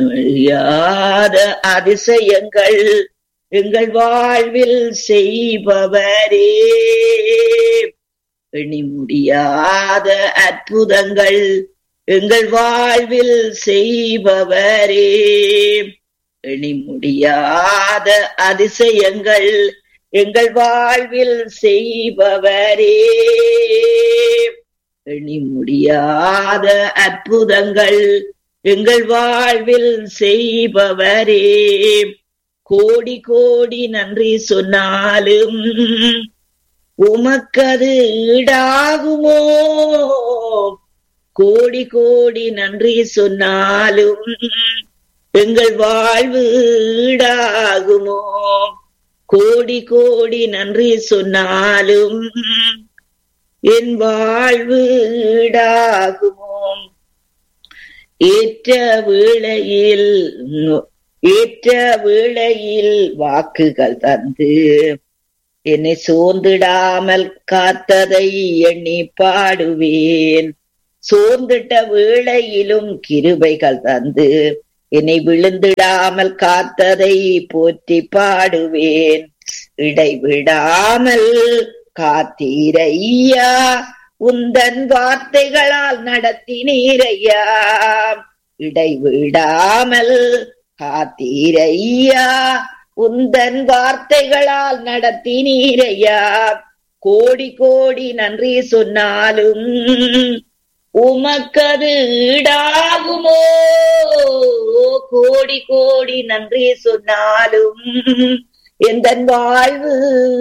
முடியாத அதிசயங்கள் எங்கள் வாழ்வில் செய்பவரே எண்ணி முடியாத அற்புதங்கள் எங்கள் வாழ்வில் செய்பவரே எண்ணி முடியாத அதிசயங்கள் எங்கள் வாழ்வில் செய்பவரே எண்ணி முடியாத அற்புதங்கள் எங்கள் வாழ்வில் செய்பவரே கோடி கோடி நன்றி சொன்னாலும் உமக்கது ஈடாகுமோ கோடி கோடி நன்றி சொன்னாலும் எங்கள் வாழ்வு ஈடாகுமோ கோடி கோடி நன்றி சொன்னாலும் என் வாழ்வு ஈடாகுமோ ஏற்ற வேளையில் ஏற்ற வேளையில் வாக்குகள் தந்து என்னை சோர்ந்திடாமல் காத்ததை எண்ணி பாடுவேன் சோர்ந்திட்ட வேளையிலும் கிருபைகள் தந்து என்னை விழுந்திடாமல் காத்ததை போற்றி பாடுவேன் இடைவிடாமல் காத்தீரையா உந்தன் வார்த்தைகளால் நடத்தினீரையா இடைவிடாமல் காத்தீரையா உந்தன் வார்த்தைகளால் நடத்தினீரையா கோடி கோடி நன்றி சொன்னாலும் உமக்கது ஈடாகுமோ கோடி கோடி நன்றி சொன்னாலும் எந்த வாழ்வு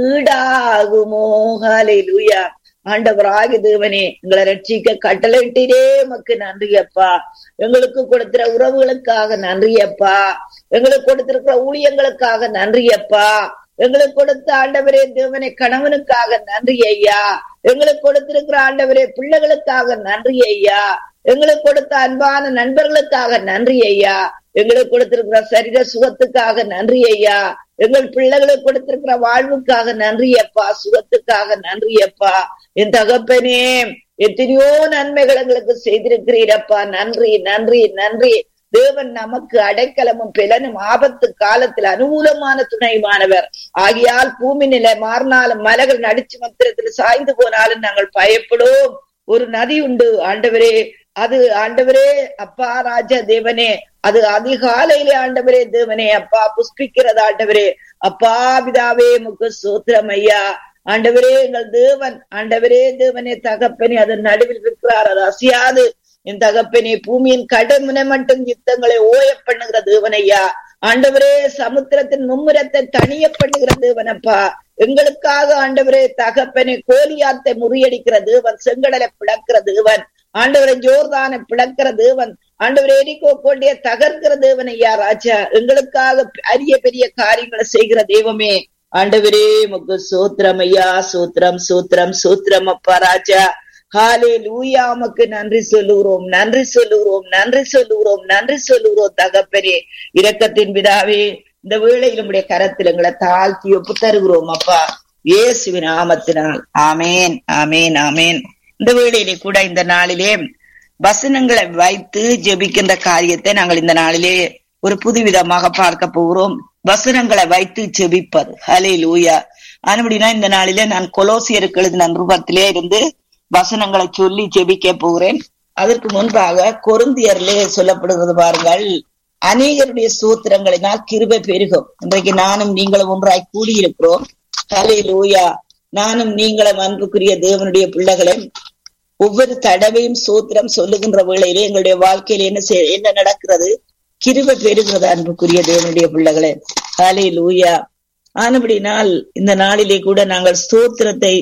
ஈடாகுமோ ஹalleluya ஆண்டவராகி தேவனே எங்களை ரட்சிக்க கட்டளையிட்டே மக்கு நன்றி அப்பா எங்களுக்கு கொடுத்திர உறவுகளுக்காக நன்றி அப்பா எங்களுக்கு கொடுத்திருக்கிற ஊழியங்களுக்காக நன்றி அப்பா எங்களுக்கு கொடுத்த ஆண்டவரே தேவனை கணவனுக்காக நன்றி ஐயா எங்களுக்கு கொடுத்திருக்கிற ஆண்டவரே பிள்ளைகளுக்காக நன்றி ஐயா எங்களுக்கு கொடுத்த அன்பான நண்பர்களுக்காக நன்றி ஐயா எங்களுக்கு கொடுத்திருக்கிற சரீர சுகத்துக்காக நன்றி ஐயா எங்கள் பிள்ளைகளுக்கு கொடுத்திருக்கிற வாழ்வுக்காக நன்றி அப்பா சுகத்துக்காக நன்றி அப்பா என் தகப்பனே எத்தனையோ நன்மைகள் எங்களுக்கு செய்திருக்கிறீரப்பா நன்றி நன்றி நன்றி தேவன் நமக்கு அடைக்கலமும் பிலனும் ஆபத்து காலத்தில் அனுகூலமான துணைமானவர் ஆகியால் பூமி நிலை மாறினாலும் மலைகள் நடிச்சு மந்திரத்தில் சாய்ந்து போனாலும் நாங்கள் பயப்படும் ஒரு நதி உண்டு ஆண்டவரே அது ஆண்டவரே அப்பா ராஜா தேவனே அது அதிகாலையிலே ஆண்டவரே தேவனே அப்பா புஷ்பிக்கிறது ஆண்டவரே அப்பா பிதாவே முக்கு சோத்திரம் ஐயா ஆண்டவரே எங்கள் தேவன் ஆண்டவரே தேவனே தகப்பனே அதன் நடுவில் இருக்கிறார் அது அசையாது என் தகப்பனே பூமியின் கடமுனை மட்டும் யுத்தங்களை ஓய பண்ணுகிற தேவனையா ஆண்டவரே சமுத்திரத்தின் மும்முரத்தை தனிய பண்ணுகிற தேவனப்பா எங்களுக்காக ஆண்டவரே தகப்பனே கோலியாத்தை முறியடிக்கிற தேவன் செங்கடலை பிளக்கிற தேவன் ஆண்டவரை ஜோர்தானை பிளக்கிற தேவன் ஆண்டவர் எரிக்கோ கொண்டிய தகர்க்கிற தேவன் ஐயா ராஜா எங்களுக்காக அரிய பெரிய காரியங்களை செய்கிற தெய்வமே ஆண்டவரே முக்கு சூத்திரம் ஐயா சூத்திரம் சூத்திரம் சூத்திரம் அப்பா ராஜா ஹாலே லூயாமக்கு நன்றி சொல்லுகிறோம் நன்றி சொல்லுகிறோம் நன்றி சொல்லுகிறோம் நன்றி சொல்லுகிறோம் தகப்பனே இரக்கத்தின் விதாவே இந்த வேளையில் உடைய கரத்தில் எங்களை தாழ்த்தி ஒப்பு தருகிறோம் அப்பா இயேசுவின் நாமத்தினால் ஆமேன் ஆமேன் ஆமேன் இந்த வேளையிலே கூட இந்த நாளிலே வசனங்களை வைத்து ஜெபிக்கின்ற காரியத்தை நாங்கள் இந்த நாளிலே ஒரு புதுவிதமாக பார்க்க போகிறோம் வசனங்களை வைத்து ஜெபிப்பது ஹலே லூயா ஆனபடினா இந்த நாளிலே நான் கொலோசியருக்கு எழுதின நிருபத்திலே இருந்து வசனங்களை சொல்லி ஜெபிக்க போகிறேன் அதற்கு முன்பாக கொருந்தியர்லே சொல்லப்படுகிறது பாருங்கள் அநேகருடைய சூத்திரங்களினால் கிருபை பெருகும் இன்றைக்கு நானும் நீங்களும் ஒன்றாய் கூடியிருக்கிறோம் ஹலே லூயா நானும் நீங்களும் அன்புக்குரிய தேவனுடைய பிள்ளைகளை ஒவ்வொரு தடவையும் சூத்திரம் சொல்லுகின்ற வேளையிலே எங்களுடைய வாழ்க்கையில என்ன செய் என்ன நடக்கிறது கிருபை பெறுகிறது அன்புக்குரிய தேவனுடைய பிள்ளைகளே ஹலே லூயா ஆனபடினால் இந்த நாளிலே கூட நாங்கள் ஸ்தோத்திரத்தை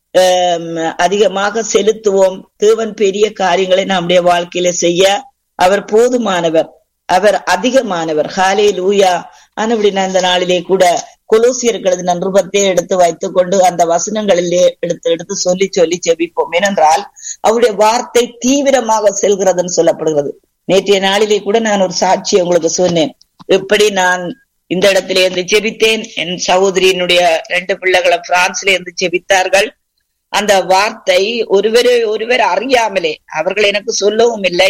அதிகமாக செலுத்துவோம் தேவன் பெரிய காரியங்களை நம்முடைய வாழ்க்கையில செய்ய அவர் போதுமானவர் அவர் அதிகமானவர் ஹாலே லூயா ஆனபடினா இந்த நாளிலே கூட கொலோசியர்களது நன்றுபத்தை எடுத்து வைத்துக் கொண்டு அந்த வசனங்களிலே எடுத்து எடுத்து சொல்லி சொல்லி ஜெபிப்போம் ஏனென்றால் அவருடைய வார்த்தை தீவிரமாக செல்கிறதுன்னு சொல்லப்படுகிறது நேற்றைய நாளிலே கூட நான் ஒரு சாட்சி உங்களுக்கு சொன்னேன் எப்படி நான் இந்த இடத்திலே இருந்து ஜெபித்தேன் என் சகோதரியினுடைய ரெண்டு பிள்ளைகளை பிரான்ஸ்ல இருந்து ஜெபித்தார்கள் அந்த வார்த்தை ஒருவரை ஒருவர் அறியாமலே அவர்கள் எனக்கு சொல்லவும் இல்லை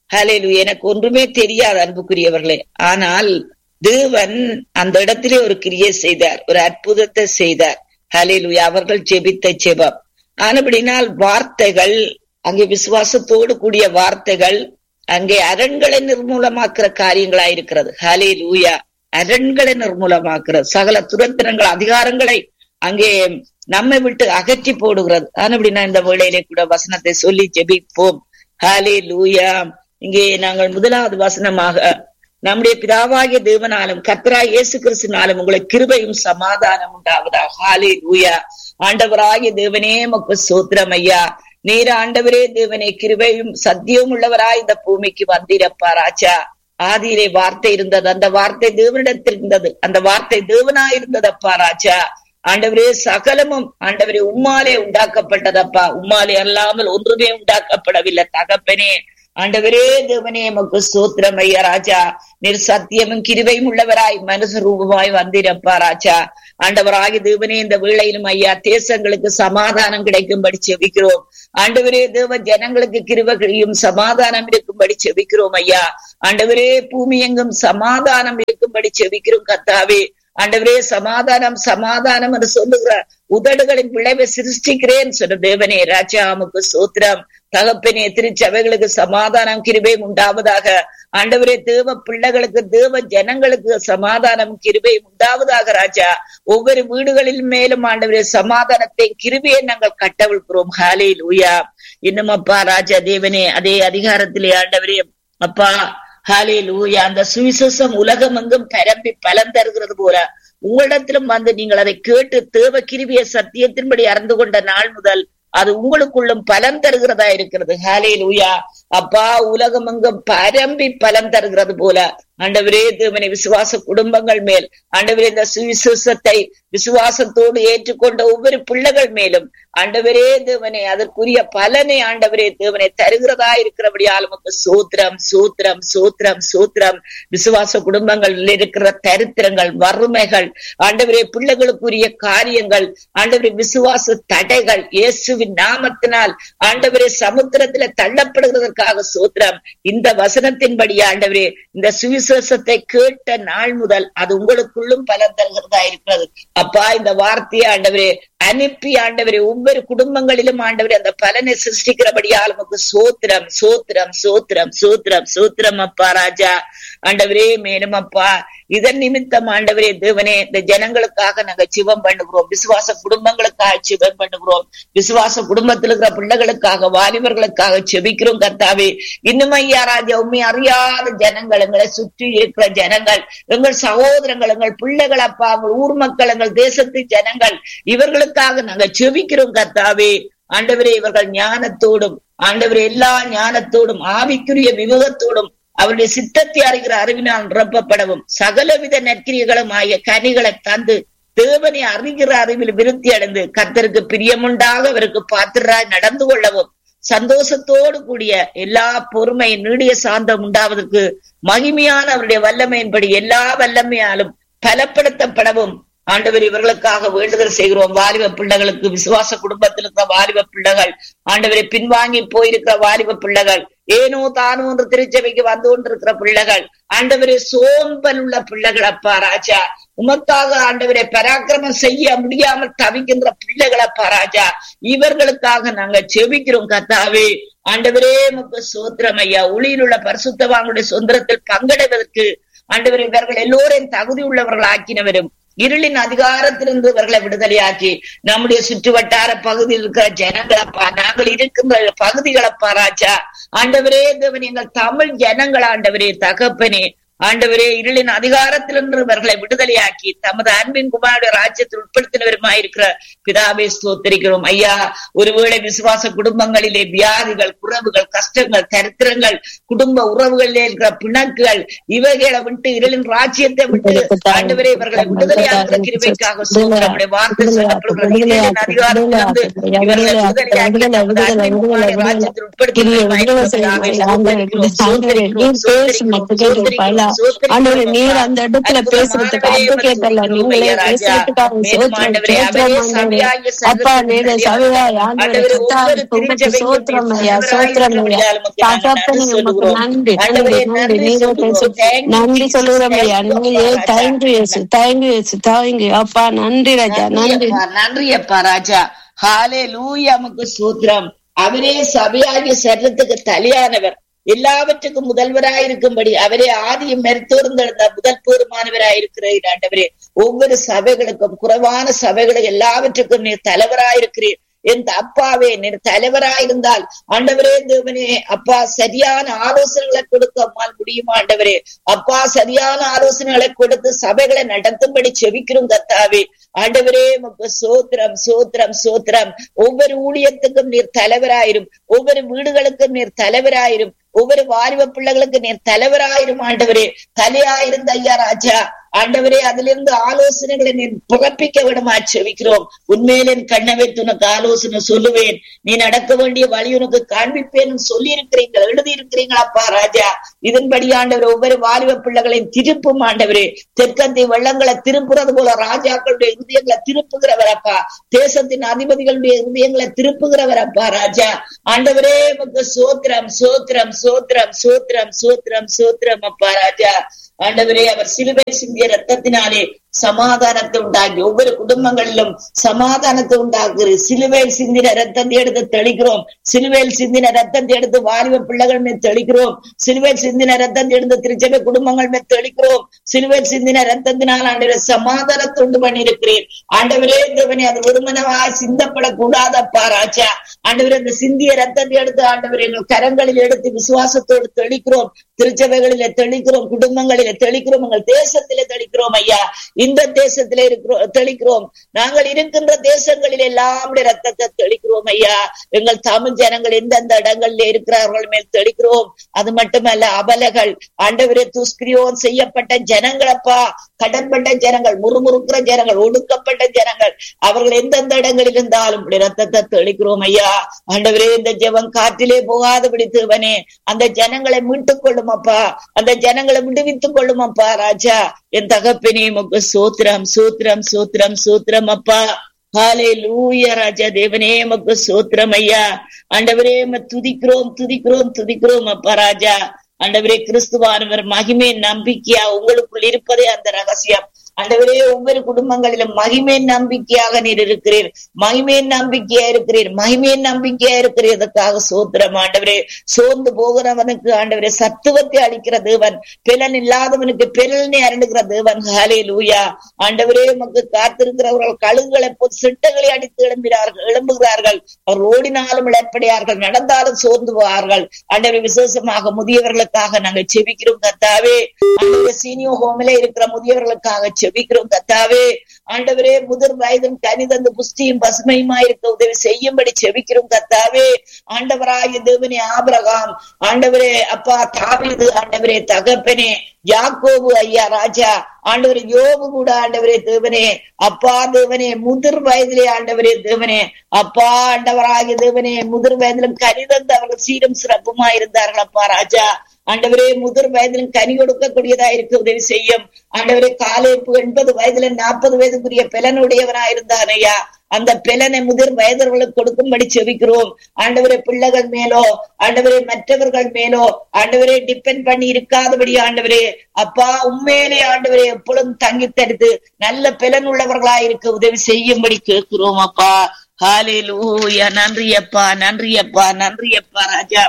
ஹலேலு எனக்கு ஒன்றுமே தெரியாது அன்புக்குரியவர்களே ஆனால் தேவன் அந்த இடத்திலே ஒரு கிரியை செய்தார் ஒரு அற்புதத்தை செய்தார் ஹலேலு அவர்கள் ஜெபித்த ஜெபம் ஆனபடினால் வார்த்தைகள் அங்கே விசுவாசத்தோடு கூடிய வார்த்தைகள் அங்கே அரண்களை நிர்மூலமாக்குற காரியங்களா இருக்கிறது ஹலே லூயா அரண்களை நிர்மூலமாக்குறது சகல துரத்திரங்கள் அதிகாரங்களை அங்கே நம்மை விட்டு அகற்றி போடுகிறது ஆனபடினா இந்த வேளையிலே கூட வசனத்தை சொல்லி ஜெபிப்போம் ஹாலே லூயா இங்கே நாங்கள் முதலாவது வசனமாக நம்முடைய பிதாவாகிய தேவனாலும் கத்ரா இயேசு கிறிஸ்துனாலும் உங்களுக்கு கிருபையும் சமாதானம் உண்டாவதா ஹாலே லூயா ஆண்டவராகிய தேவனே மக்கு சோத்திரம் ஐயா நீர் ஆண்டவரே தேவனே கிருபையும் சத்தியமும் உள்ளவராய் இந்த பூமிக்கு வந்திரப்பா ராஜா ஆதியிலே வார்த்தை இருந்தது அந்த வார்த்தை தேவனிடத்தில் இருந்தது அந்த வார்த்தை தேவனாய் இருந்ததப்பா ராஜா ஆண்டவரே சகலமும் ஆண்டவரே உம்மாலே உண்டாக்கப்பட்டதப்பா உம்மாலே அல்லாமல் ஒன்றுமே உண்டாக்கப்படவில்லை தகப்பனே ஆண்டவரே தேவனே எமக்கு சோத்திரம் ஐயா ராஜா நீர் சத்தியமும் கிருவையும் உள்ளவராய் மனுஷ ரூபமாய் வந்திரப்பா ராஜா ஆண்டவராகி தேவனே இந்த வேளையிலும் ஐயா தேசங்களுக்கு சமாதானம் கிடைக்கும்படி செவிக்கிறோம் ஆண்டவரே தேவ ஜனங்களுக்கு கிருவகையும் சமாதானம் இருக்கும்படி செவிக்கிறோம் ஐயா ஆண்டவரே பூமி எங்கும் சமாதானம் இருக்கும்படி செவிக்கிறோம் கத்தாவே ஆண்டவரே சமாதானம் சமாதானம் என்று சொல்லுகிற உதடுகளின் விளைவை சிருஷ்டிக்கிறேன் சொன்ன தேவனே ராஜாமுக்கு சூத்திரம் தகப்பனே திருச்சபைகளுக்கு சமாதானம் கிருபை உண்டாவதாக ஆண்டவரே தேவ பிள்ளைகளுக்கு தேவ ஜனங்களுக்கு சமாதானம் கிருபை உண்டாவதாக ராஜா ஒவ்வொரு வீடுகளில் மேலும் ஆண்டவரே சமாதானத்தை கிருபையை நாங்கள் கட்டவிழ்கிறோம் ஹாலே லூயா இன்னும் அப்பா ராஜா தேவனே அதே அதிகாரத்திலே ஆண்டவரே அப்பா ஹாலே லூயா அந்த சுவிசேஷம் உலகம் எங்கும் பரம்பி பலன் தருகிறது போல உங்களிடத்திலும் வந்து நீங்கள் அதை கேட்டு தேவ கிருவிய சத்தியத்தின்படி அறிந்து கொண்ட நாள் முதல் அது உங்களுக்குள்ளும் பலன் தருகிறதா இருக்கிறது ஹாலே லூயா அப்பா உலகம் எங்கும் பரம்பி பலன் தருகிறது போல ஆண்டவரே தேவனை விசுவாச குடும்பங்கள் மேல் ஆண்டவரே இந்த சுவிசேஷத்தை விசுவாசத்தோடு ஏற்றுக்கொண்ட ஒவ்வொரு பிள்ளைகள் மேலும் ஆண்டவரே தேவனை அதற்குரிய பலனை ஆண்டவரே தேவனை தருகிறதா இருக்கிறபடியால் உமக்கு சூத்திரம் சூத்திரம் சூத்திரம் சூத்திரம் விசுவாச குடும்பங்களில் இருக்கிற தரித்திரங்கள் வறுமைகள் ஆண்டவரே பிள்ளைகளுக்குரிய காரியங்கள் ஆண்டவரே விசுவாச தடைகள் இயேசுவின் நாமத்தினால் ஆண்டவரே சமுத்திரத்துல தள்ளப்படுகிறதற்காக சூத்திரம் இந்த வசனத்தின்படி ஆண்டவரே இந்த சுவிசேஷத்தை கேட்ட நாள் முதல் அது உங்களுக்குள்ளும் பலன் தருகிறதா இருக்கிறது அப்பா இந்த வார்த்தையை ஆண்டவரே அனுப்பி ஆண்டவரே ஒவ்வொரு குடும்பங்களிலும் ஆண்டவரே அந்த பலனை சிருஷ்டிக்கிறபடியால் நமக்கு சோத்திரம் சோத்திரம் சோத்திரம் சோத்திரம் சோத்திரம் அப்பா ராஜா ஆண்டவரே மேலும் அப்பா இதன் நிமித்தம் ஆண்டவரே தேவனே இந்த ஜனங்களுக்காக நாங்க சிவம் பண்ணுகிறோம் விசுவாச குடும்பங்களுக்காக சிவம் பண்ணுகிறோம் விசுவாச குடும்பத்தில் இருக்கிற பிள்ளைகளுக்காக வாலிபர்களுக்காக செபிக்கிறோம் கர்த்தாவே இன்னும் ஐயா ராஜா உண்மை அறியாத ஜனங்கள் எங்களை சுற்றி இருக்கிற ஜனங்கள் எங்கள் சகோதரங்கள் எங்கள் பிள்ளைகள் அப்பா எங்கள் ஊர் மக்கள் எங்கள் தேசத்து ஜனங்கள் இவர்களுக்காக நாங்க செபிக்கிறோம் கர்த்தாவே ஆண்டவரே இவர்கள் ஞானத்தோடும் ஆண்டவரே எல்லா ஞானத்தோடும் ஆவிக்குரிய விவேகத்தோடும் அவருடைய சித்தத்தை அறிகிற அறிவினால் நிரப்பப்படவும் சகலவித நற்கிரியர்களும் ஆகிய கனிகளை தந்து தேவனை அறிகிற அறிவில் விருத்தி அடைந்து கர்த்தருக்கு பிரியமுண்டாக அவருக்கு பாத்திராய் நடந்து கொள்ளவும் சந்தோஷத்தோடு கூடிய எல்லா பொறுமை நீடிய சாந்தம் உண்டாவதற்கு மகிமையான அவருடைய வல்லமையின்படி எல்லா வல்லமையாலும் பலப்படுத்தப்படவும் ஆண்டவர் இவர்களுக்காக வேண்டுதல் செய்கிறோம் வாலிப பிள்ளைகளுக்கு விசுவாச குடும்பத்தில் இருக்கிற வாலிப பிள்ளைகள் ஆண்டவரை பின்வாங்கி போயிருக்கிற வாலிப பிள்ளைகள் ஏனோ தானோ என்று திருச்சபைக்கு வந்து கொண்டிருக்கிற பிள்ளைகள் ஆண்டவரை சோம்பல் உள்ள பிள்ளைகள் அப்பா ராஜா உமக்காக ஆண்டவரை பராக்கிரமம் செய்ய முடியாமல் தவிக்கின்ற பிள்ளைகள் அப்பா ராஜா இவர்களுக்காக நாங்க செபிக்கிறோம் கத்தாவே ஆண்டவரே முக்கு சோத்திரம் ஐயா ஒளியில் உள்ள பரிசுத்தவாங்களுடைய சொந்தரத்தில் பங்கடைவதற்கு ஆண்டவர் இவர்கள் எல்லோரையும் தகுதி உள்ளவர்கள் ஆக்கினவரும் இருளின் அதிகாரத்திலிருந்து இவர்களை விடுதலையாக்கி நம்முடைய சுற்று வட்டார பகுதியில் இருக்கிற ஜனங்களப்பா நாங்கள் இருக்கின்ற பகுதிகளப்பா ராஜா ஆண்டவரே தேவன் எங்கள் தமிழ் ஜனங்கள் ஆண்டவரே தகப்பனே ஆண்டவரே இருளின் அதிகாரத்திலிருந்து இவர்களை விடுதலையாக்கி தமது அன்பின் குமாருடைய ராஜ்யத்தில் உட்படுத்தினவருமாயிருக்கிற பிதாவை ஸ்தோத்தரிக்கிறோம் ஐயா ஒருவேளை விசுவாச குடும்பங்களிலே வியாதிகள் குறவுகள் கஷ்டங்கள் தரித்திரங்கள் குடும்ப உறவுகளிலே இருக்கிற பிணக்குகள் இவைகளை விட்டு இருளின் ராஜ்யத்தை விட்டு ஆண்டவரே இவர்களை விடுதலையாக்குற கிருபைக்காக நம்முடைய வார்த்தை சொல்லப்படுகிற இருளின் அதிகாரத்திலிருந்து இவர்களை விடுதலையாக்கி தமது அன்பின் குமாருடைய ராஜ்யத்தில் உட்படுத்தினவருமாயிருக்கிற பிதாவை ஸ்தோத்தரிக்கிறோம், ஸ்தோத்தரிக்கிறோம், ஸ்தோத்தரிக்கிறோம், ஸ்தோத்தரிக்கிறோம். ஆண்டவரே நீர் அந்த இடத்துல பேசுறதுக்கு அட்வொகேட் அல்ல நீங்களே பேசுறதுக்காக சோத்திரம் சோத்திரம் ஆண்டவரே அப்பா நீங்க சபையாய் ஆண்டவரே கத்தாவே உங்களுக்கு சோத்திரம் ஐயா சோத்திரம் ஐயா தகப்பனே உமக்கு நன்றி நன்றி நன்றி நீங்க பேசு நன்றி சொல்லுறோம் ஐயா நீங்க தேங்க்யூ இயேசு தேங்க்யூ இயேசு தேங்க்யூ அப்பா நன்றி ராஜா நன்றி நன்றி அப்பா ராஜா ஹாலே லூயாமுக்கு சூத்திரம் அவரே சபையாகிய சரீரத்துக்கு தலையானவர் எல்லாவற்றுக்கும் முதல்வராயிருக்கும்படி அவரே ஆதியும் மெருத்தோர்ந்தெழுந்த முதல் பூர்வமானவராயிருக்கிறீர் ஆண்டவரே ஒவ்வொரு சபைகளுக்கும் குறைவான சபைகளுக்கு எல்லாவற்றுக்கும் நீர் தலைவராயிருக்கிறீர் என் அப்பாவே நீர் தலைவராயிருந்தால் ஆண்டவரே தேவனே அப்பா சரியான ஆலோசனைகளை கொடுக்க அம்மால் முடியுமா ஆண்டவரே அப்பா சரியான ஆலோசனைகளை கொடுத்து சபைகளை நடத்தும்படி செவிக்கிறோம் கத்தாவே ஆண்டவரே உமக்கு சோத்திரம் சோத்திரம் சோத்திரம் ஒவ்வொரு ஊழியத்துக்கும் நீர் தலைவராயிரும் ஒவ்வொரு வீடுகளுக்கும் நீர் தலைவராயிரும் ஒவ்வொரு வாலிப பிள்ளைகளுக்கு நீர் தலைவராயிரும் ஆண்டவரே தலையாயிருந்த ஐயா ராஜா ஆண்டவரே அதிலிருந்து ஆலோசனைகளை நீர் புறப்பிக்க விடமா செவிக்கிறோம் உண்மையிலே என் கண்ணை வைத்து உனக்கு ஆலோசனை சொல்லுவேன் நீ நடக்க வேண்டிய வழி உனக்கு காண்பிப்பேன் சொல்லி இருக்கிறீங்க எழுதி இருக்கிறீங்களப்பா ராஜா இதன்படி ஆண்டவர் ஒவ்வொரு வாலிப பிள்ளைகளையும் திருப்பும் ஆண்டவரே தெற்கந்தி வெள்ளங்களை திருப்புறது போல ராஜாக்களுடைய இருதயங்களை திருப்புகிறவர் அப்பா தேசத்தின் அதிபதிகளுடைய இருதயங்களை திருப்புகிறவர் அப்பா ராஜா ஆண்டவரே உமக்கு சோத்திரம் சோத்திரம் சோத்திரம் சோத்திரம் சோத்திரம் சோத்திரம் அப்பா ராஜா ஆண்டவரே அவர் சிலுவை சிந்திய ரத்தத்தினாலே சமாதானத்தை உண்டாக்கி ஒவ்வொரு குடும்பங்களிலும் சமாதானத்தை உண்டாக்குறது சிலுவையில் சிந்தின ரத்தத்தை எடுத்து தெளிக்கிறோம் சிலுவையில் சிந்தின ரத்தத்தை எடுத்து வாலிப பிள்ளைகள் மேல் தெளிக்கிறோம் சிலுவையில் சிந்தின ரத்தத்தை எடுத்து திருச்சபை குடும்பங்கள் மேல் தெளிக்கிறோம் சிலுவையில் சிந்தின ரத்தத்தினால் ஆண்டவரே சமாதானத்தை உண்டு பண்ணி இருக்கிறேன் ஆண்டவரே தேவனே அது ஒருமனவாய் சிந்தப்படக்கூடாதப்பா ராஜா ஆண்டவரே அந்த சிந்திய ரத்தத்தை எடுத்து ஆண்டவரே எங்கள் கரங்களில் எடுத்து விசுவாசத்தோடு தெளிக்கிறோம் திருச்சபைகளில தெளிக்கிறோம் குடும்பங்களில தெளிக்கிறோம் எங்கள் தேசத்திலே தெளிக்கிறோம் ஐயா இந்த தேசத்திலே இருக்கிறோம் தெளிக்கிறோம் நாங்கள் இருக்கின்ற தேசங்களில் எல்லாம் ரத்தத்தை தெளிக்கிறோம் ஐயா எங்கள் தமிழ் ஜனங்கள் எந்தெந்த இடங்களில் இருக்கிறார்கள் மேல் தெளிக்கிறோம் அது மட்டுமல்ல அபலைகள் ஆண்டவரே துஷ்கிரியோன் செய்யப்பட்ட ஜனங்களப்பா கடன்பட்ட ஜனங்கள் முறுமுறுக்கிற ஜனங்கள் ஒடுக்கப்பட்ட ஜனங்கள் அவர்கள் எந்தெந்த இடங்களில் இருந்தாலும் ரத்தத்தை தெளிக்கிறோம் ஐயா ஆண்டவரே இந்த ஜெபம் காற்றிலே போகாதபடி தேவனே அந்த ஜனங்களை மீட்டுக் கொள்ளும் அப்பா அந்த ஜனங்களை விடுவித்துக் கொள்ளும் அப்பா ராஜா என் தகப்பினே உமக்கு சோத்திரம் சோத்திரம் சோத்திரம் சோத்திரம் அப்பா ஹாலே லூய ராஜா தேவனே உமக்கு சோத்திரம் ஐயா ஆண்டவரே துதிக்கிறோம் துதிக்கிறோம் துதிக்கிறோம் அப்பா ராஜா ஆண்டவரே கிறிஸ்துவானவர் மகிமை நம்பிக்கையா உங்களுக்குள் இருப்பதே அந்த ரகசியம் ஆண்டவரே ஒவ்வொரு குடும்பங்களிலும் மகிமையின் நம்பிக்கையாக நீர் இருக்கிறீர் மகிமையின் நம்பிக்கையா இருக்கிறீர் மகிமையின் நம்பிக்கையா இருக்கிறதற்காக சோத்திரம் ஆண்டவரே சோர்ந்து போகிறவனுக்கு ஆண்டவரே சத்துவத்தை அளிக்கிற தேவன் பிலன் இல்லாதவனுக்கு பிறல்னை அருளுகிற தேவன் ஹாலே லூயா ஆண்டவரே உமக்கு காத்திருக்கிறவர்கள் கழுகுகளை போல் சிட்டங்களை அடித்து எழும்புகிறார்கள் எழும்புகிறார்கள் அவர் ஓடினாலும் இழப்படையார்கள் நடந்தாலும் சோர்ந்து போவார்கள் ஆண்டவரே விசேஷமாக முதியவர்களுக்காக நாங்கள் செபிக்கிறோம் கத்தாவே ஆண்டவரே சீனியோ ஹோமிலே இருக்கிற முதியவர்களுக்காக செபிக்கிறோம் கத்தாவே ஆண்டவரே முதிர் வயதும் கனிதந்து புஷ்டியும் பசுமையுமா இருக்க உதவி செய்யும்படி செபிக்கிறோம் கத்தாவே ஆண்டவராய தேவனே ஆபரகாம் ஆண்டவரே அப்பா தாவிது ஆண்டவரே தகப்பனே யாக்கோபு ஐயா ராஜா ஆண்டவரே யோபு கூட ஆண்டவரே தேவனே அப்பா தேவனே முதிர் வயதிலே ஆண்டவரே தேவனே அப்பா ஆண்டவராகிய தேவனே முதிர் வயதிலும் கனிதந்து அவர்கள் சீரும் சிறப்புமா இருந்தார்கள் அப்பா ராஜா ஆண்டவரே முதிர் வயதிலும் கனி கொடுக்கக்கூடியதா இருக்க உதவி செய்யும் ஆண்டவரே காலேப்பு எண்பது வயதுல நாற்பது வயதுக்குரிய பிலனுடையவனா இருந்தான் ஐயா அந்த பிலனை முதிர் வயதர்களுக்கு கொடுக்கும்படி செவிக்கிறோம் ஆண்டவரே பிள்ளைகள் மேலோ ஆண்டவரே மற்றவர்கள் மேலோ ஆண்டவரே டிபெண்ட் பண்ணி இருக்காதபடி ஆண்டவரே அப்பா உண்மையிலே ஆண்டவரே எப்பொழுதும் தங்கி தடுத்து நல்ல பிலன் உள்ளவர்களா இருக்க உதவி செய்யும்படி கேட்கிறோம் அப்பா ஹாலே லூயா நன்றி அப்பா நன்றி அப்பா நன்றி அப்பா ராஜா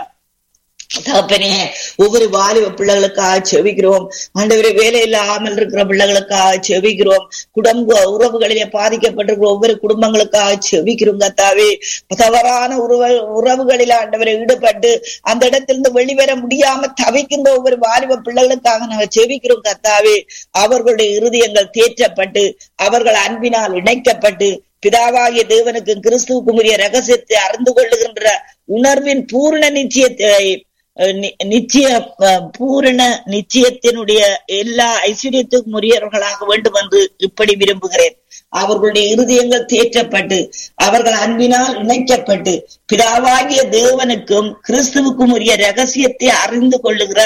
தகப்பனே ஒவ்வொரு வாலிப பிள்ளைகளுக்காக செவிக்கிறோம் ஆண்டவரே வேலை இல்லாமல் இருக்கிற பிள்ளைகளுக்காக செவிக்கிறோம் குடும்ப உறவுகளிலே பாதிக்கப்பட்டிருக்கிற ஒவ்வொரு குடும்பங்களுக்காக செவிக்கிறோம் கத்தாவே தவறான உறவு உறவுகளில் ஆண்டவரை ஈடுபட்டு அந்த இடத்திலிருந்து வெளிவர முடியாம தவிக்கின்ற ஒவ்வொரு வாலிப பிள்ளைகளுக்காக நாங்கள் செவிக்கிறோம் கத்தாவே அவர்களுடைய இருதயங்கள் தேற்றப்பட்டு அவர்கள் அன்பினால் இணைக்கப்பட்டு பிதாவாகிய தேவனுக்கு கிறிஸ்துவுக்கும் உரிய ரகசியத்தை அறிந்து கொள்ளுகின்ற உணர்வின் பூர்ண நிச்சயத்தை நிச்சய பூரண நிச்சயத்தினுடைய எல்லா ஐஸ்வர்யத்துக்கும் உரியவர்களாக வேண்டும் என்று இப்படி விரும்புகிறேன் அவர்களுடைய இருதயங்கள் தேற்றப்பட்டு அவர்கள் அன்பினால் இணைக்கப்பட்டு பிதாவாகிய தேவனுக்கும் கிறிஸ்துவுக்கும் உரிய ரகசியத்தை அறிந்து கொள்ளுகிற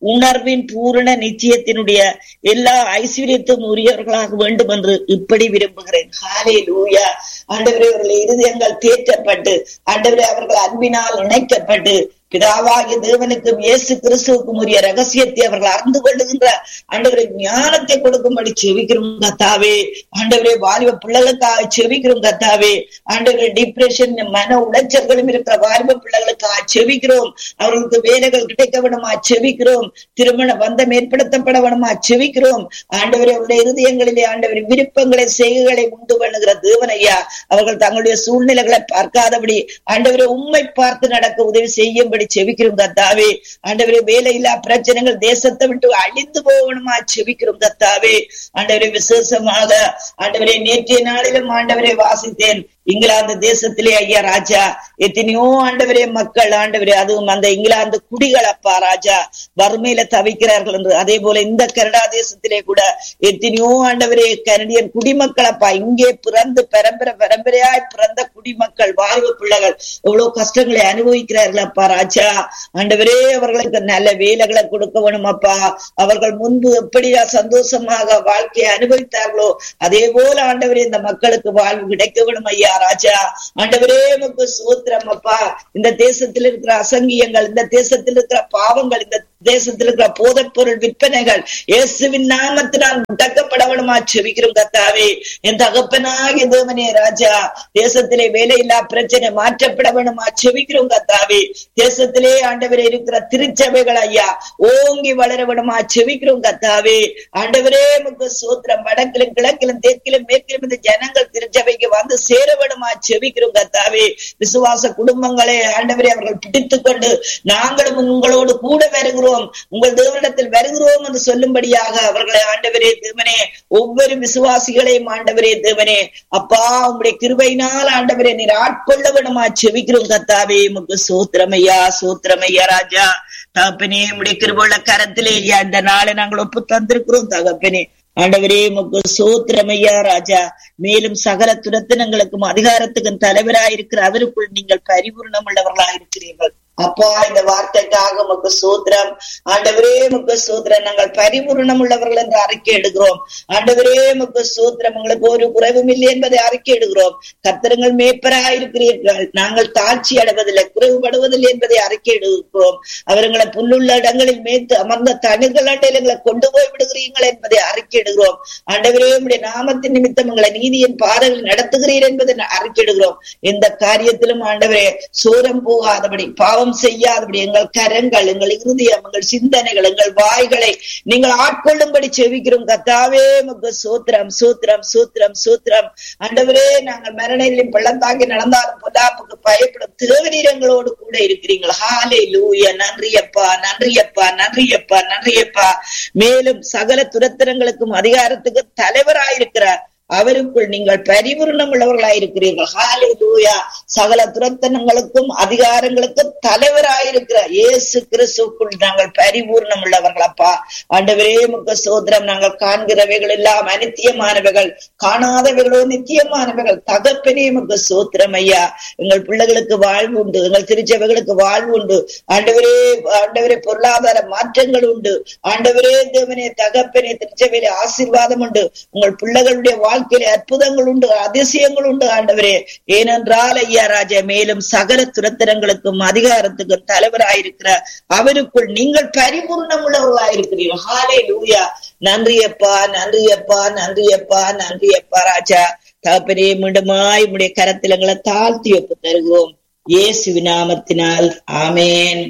உணர்வின் பூரண நிச்சயத்தினுடைய எல்லா ஐஸ்வர்யத்தும் உரியவர்களாக வேண்டும் என்று இப்படி விரும்புகிறேன் ஹாலே லூயா ஆண்டவரே அவர்கள் இருதயங்கள் தேற்றப்பட்டு ஆண்டவரே அவர்கள் அன்பினால் இணைக்கப்பட்டு பிதாவாகிய தேவனுக்கும் இயேசு கிறிஸ்துவுக்கும் உரிய ரகசியத்தை அவர்கள் அறிந்து கொள்ளுகின்ற ஆண்டவரை ஞானத்தை கொடுக்கும்படி செவிக்கிறோம் கத்தாவே ஆண்டவரே வாலிப பிள்ளைகளுக்காக செவிக்கிறோம் கத்தாவே ஆண்டவரே டிப்ரெஷன் மன உளைச்சல்களும் இருக்கிற வாலிப பிள்ளைகளுக்காக செவிக்கிறோம் அவர்களுக்கு வேலைகள் கிடைக்க வேணுமா செவிக்கிறோம் திருமண பந்தம் ஏற்படுத்தப்பட வேணுமா செவிக்கிறோம் ஆண்டவரே அவருடைய இருதயங்களிலே ஆண்டவர் விருப்பங்களை செய்கைகளை உண்டு பண்ணுகிற தேவனையா அவர்கள் தங்களுடைய சூழ்நிலைகளை பார்க்காதபடி ஆண்டவரை உண்மை பார்த்து நடக்க உதவி செய்யும்படி அப்படி செவிக்கிறோம் கத்தாவே ஆண்டவரே வேலையில்லா பிரச்சனைகள் தேசத்தை விட்டு அழிந்து போகணுமா செவிக்கிறோம் கத்தாவே ஆண்டவரே விசேஷமாக ஆண்டவரே நேற்றைய நாளிலும் ஆண்டவரை வாசித்தேன் இங்கிலாந்து தேசத்திலே ஐயா ராஜா எத்தனையோ ஆண்டவரே மக்கள் ஆண்டவரே அதுவும் அந்த இங்கிலாந்து குடிகள் அப்பா ராஜா வறுமையில தவிக்கிறார்கள் என்று அதே போல இந்த கனடா தேசத்திலே கூட எத்தனையோ ஆண்டவரே கனடியன் குடிமக்கள் அப்பா இங்கே பிறந்து பரம்பரை பரம்பரையாய் பிறந்த குடிமக்கள் வாழ்வு பிள்ளைகள் எவ்வளவு கஷ்டங்களை அனுபவிக்கிறார்கள் அப்பா ராஜா ஆண்டவரே அவர்களுக்கு நல்ல வேலைகளை கொடுக்க வேணும் அப்பா அவர்கள் முன்பு எப்படியா சந்தோஷமாக வாழ்க்கையை அனுபவித்தார்களோ அதே போல ஆண்டவரே இந்த மக்களுக்கு வாழ்வு கிடைக்க வேணும் ஐயா ராஜா ஆண்டவரே உமக்கு சூத்திரம் அப்பா இந்த தேசத்தில் இருக்கிற அசங்கியங்கள் இந்த தேசத்தில் இருக்கிற பாவங்கள் இந்த தேசத்தில் இருக்கிற போதைப் பொருள் விற்பனைகள் இயேசுவின் நாமத்தினால் முடக்கப்படவனுமா செவிக்கிறோம் கத்தாவே என் தகப்பனாகிய தேவனே ராஜா தேசத்திலே வேலையில்லா பிரச்சனை மாற்றப்பட வேணுமா செவிக்கிறோம் கத்தாவே தேசத்திலே ஆண்டவரே இருக்கிற திருச்சபைகள் ஐயா ஓங்கி வளர வேணுமா செவிக்கிறோம் கத்தாவே ஆண்டவரே முக்கு சூத்திரம் வடக்கிலும் கிழக்கிலும் தெற்கிலும் மேற்கிலும் இந்த ஜனங்கள் திருச்சபைக்கு வந்து சேர வேணுமா செவிக்கிறோம் கத்தாவே விசுவாச குடும்பங்களை ஆண்டவரே அவர்கள் பிடித்துக் கொண்டு நாங்களும் உங்களோடு கூட வருகிறோம் உங்கள் தேவனிடத்தில் வருகிறோம் என்று சொல்லும்படியாக அவர்களை ஆண்டவரே தேவனே ஒவ்வொரு விசுவாசிகளையும் ஆண்டவரே தேவனே அப்பா உங்களுடைய கிருபையினால் ஆண்டவரே நீர் ஆட்கொள்ள வேணுமா செவிக்கிறோம் கத்தாவே உமக்கு சூத்திரமையா சூத்திரமையா ராஜா தகப்பனே உடைய கிருபுள்ள கரத்திலே ஐயா இந்த நாளை நாங்கள் ஒப்பு தந்திருக்கிறோம் தகப்பனே ஆண்டவரே உமக்கு சோத்திரமையா ராஜா மேலும் சகல துரத்தினங்களுக்கும் அதிகாரத்துக்கும் தலைவராயிருக்கிற அவருக்குள் நீங்கள் பரிபூர்ணம் உள்ளவர்களாயிருக்கிறீர்கள் அப்பா இந்த வார்த்தைக்காக உமக்கு சூத்திரம் ஆண்டவரே முக்கு சூத்திரம் நாங்கள் பரிபூர்ணம் உள்ளவர்கள் என்று அறிக்கை எடுக்கிறோம் ஆண்டவரே முக்கு சூத்திரம் உங்களுக்கு ஒரு குறைவும் இல்லை என்பதை அறிக்கை எடுக்கிறோம் கத்திரங்கள் மேய்ப்பராயிருக்கிறீர்கள் நாங்கள் தாழ்ச்சி அடைவதில்லை குறைவுபடுவதில்லை என்பதை அறிக்கை எடுக்கிறோம் அவர்களை புல்லுள்ள இடங்களில் மேய்த்து அமர்ந்த தனிகள் எங்களை கொண்டு போய் விடுகிறீர்கள் என்பதை அறிக்கை எடுக்கிறோம் ஆண்டவரே உடைய நாமத்தின் நிமித்தம் எங்களை நீதியின் பாதையில் நடத்துகிறீர் என்பதை அறிக்கை எடுக்கிறோம் எந்த காரியத்திலும் ஆண்டவரே சோரம் போகாதபடி பாவம் செய்யாதபடி எங்கள் கரங்கள் எங்கள் இருதயம் எங்கள் சிந்தனைகள் எங்கள் வாய்களை நீங்கள் ஆட்கொள்ளும்படி செவிக்கிறோம் கத்தாவே முக சூத்திரம் சூத்திரம் சூத்திரம் சூத்திரம் ஆண்டவரே நாங்கள் மரணையிலும் பள்ளம் தாங்கி நடந்தாலும் பொல்லாப்புக்கு பயப்படும் தேவநீரங்களோடு கூட இருக்கிறீர்கள் ஹாலே லூய நன்றியப்பா நன்றியப்பா நன்றியப்பா நன்றியப்பா மேலும் சகல துரத்திரங்களுக்கும் அதிகாரத்துக்கு தலைவராயிருக்கிறார் அவருக்குள் நீங்கள் பரிபூர்ணம் உள்ளவர்களாயிருக்கிறீர்கள் ஹாலே லூயா சகல துரத்தனங்களுக்கும் அதிகாரங்களுக்கும் தலைவராயிருக்கிற இயேசு கிறிஸ்துக்குள் நாங்கள் பரிபூர்ணம் உள்ளவர்களப்பா ஆண்டவரே முக்க சோதரம் நாங்கள் காண்கிறவைகள் எல்லாம் அனித்தியமானவைகள் காணாதவைகளோ நித்தியமானவைகள் தகப்பனே முக்க சோத்திரம் ஐயா எங்கள் பிள்ளைகளுக்கு வாழ்வு உண்டு எங்கள் திருச்சபைகளுக்கு வாழ்வு உண்டு ஆண்டவரே ஆண்டவரே பொருளாதார மாற்றங்கள் உண்டு ஆண்டவரே தேவனே தகப்பனே திருச்சபையிலே ஆசீர்வாதம் உண்டு உங்கள் பிள்ளைகளுடைய வாழ்க்கையில அற்புதங்கள் உண்டு அதிசயங்கள் உண்டு ஆண்டவரே ஏனென்றால் ஐயா ராஜா மேலும் சகல துரத்திரங்களுக்கும் அதிகாரத்துக்கும் தலைவராயிருக்கிற அவருக்குள் நீங்கள் பரிபூர்ணம் உள்ளவர்களாயிருக்கிறீர்கள் ஹாலே லூயா நன்றியப்பா நன்றியப்பா நன்றியப்பா நன்றியப்பா ராஜா தகப்பனே மீண்டுமாய் உடைய கரத்தில் எங்களை தாழ்த்தி ஒப்பு தருகிறோம் இயேசு நாமத்தினால் ஆமேன்